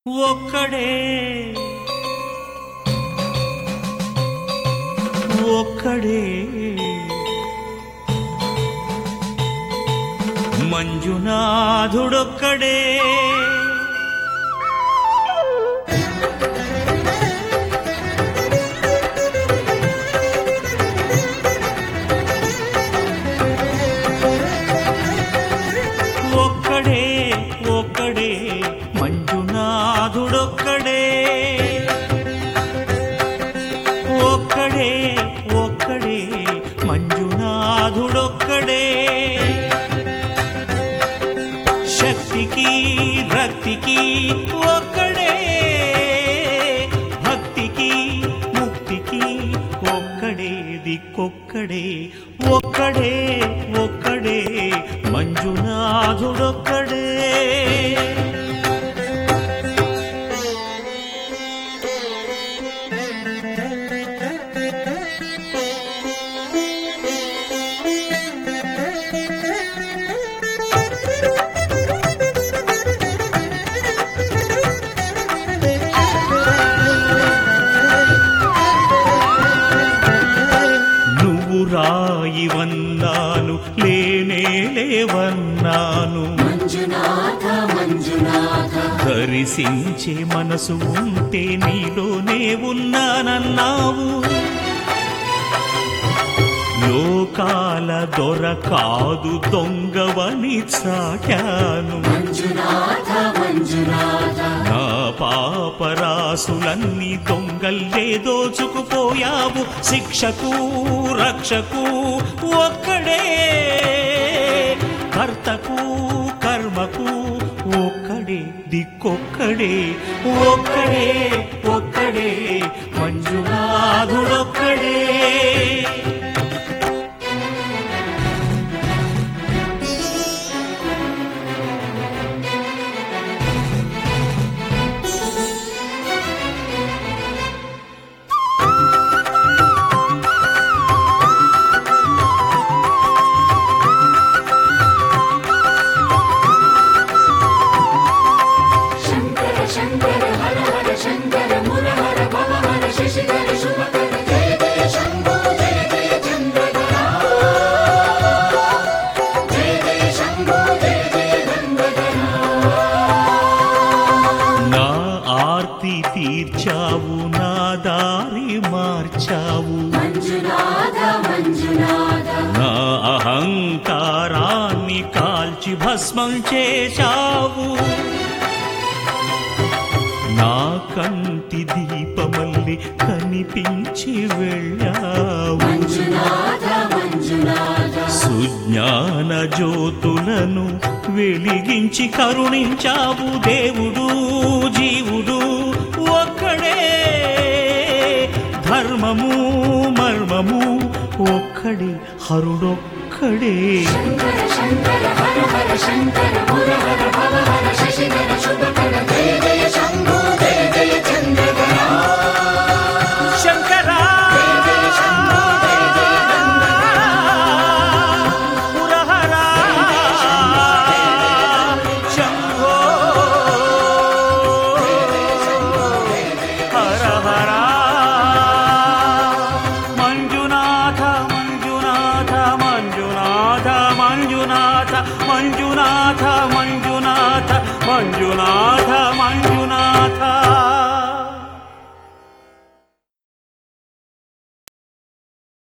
ఒక్కడే ఒక్కడే మంజునాథుడొక్కడే ఒక్కడే ఒక్కడే మంజునాథుడొక్కడే ఒక్కడే ఒక్కడే మంజునాథుడొక్కడే శక్తికి రక్తికి ఒక్కడే భక్తికి ముక్తికి ఒక్కడే దిక్కొక్కడే ఒక్కడే ఒక్కడే మంజునాథుడొక్కడే నువ్వు రాయివన్నాను లేనే లేవన్నాను మంజునాథ మంజునాథ దర్శించే మనసు ఉంటే నీలోనే ఉన్నానన్నావు లోకాల దొర కాదు దొంగవని చాటాను మంజునాథ మంజునాథ నా పాపరాసులన్నీ దొంగల్లే దోచుకుపోయావు శిక్షకు రక్షకు ఒక్కడే కర్తకు కర్మకు ఒక్కడే దిక్కొక్కడే ఒక్కడే ఒక్కడే మంజునాథుడొక్కడే శంకర శంకర హర హర శంకర ముర హర భవ హర శశిధర శుభకర జయ జయ శంభో జయ జయ చంద్రధర జయ జయ శంభో జయ జయ గంగధర నా ఆర్తి తీర్చావు నా దారి మార్చావు మంజునాథ మంజునాథ నా అహంకారాన్ని కాల్చి భస్మం చేశావు నా కంటి దీపమల్లి కనిపించి వెళ్ళావు మంజునాథ మంజునాథ సుజ్ఞాన జ్యోతులను వెలిగించి కరుణించావు దేవుడు జీవుడు ఒక్కడే ధర్మము మర్మము ఒక్కడే హరుడొక్కడే శంకర శంకర హర హర శంకర ముర హర భవ హర శశిధర శుభకర జయ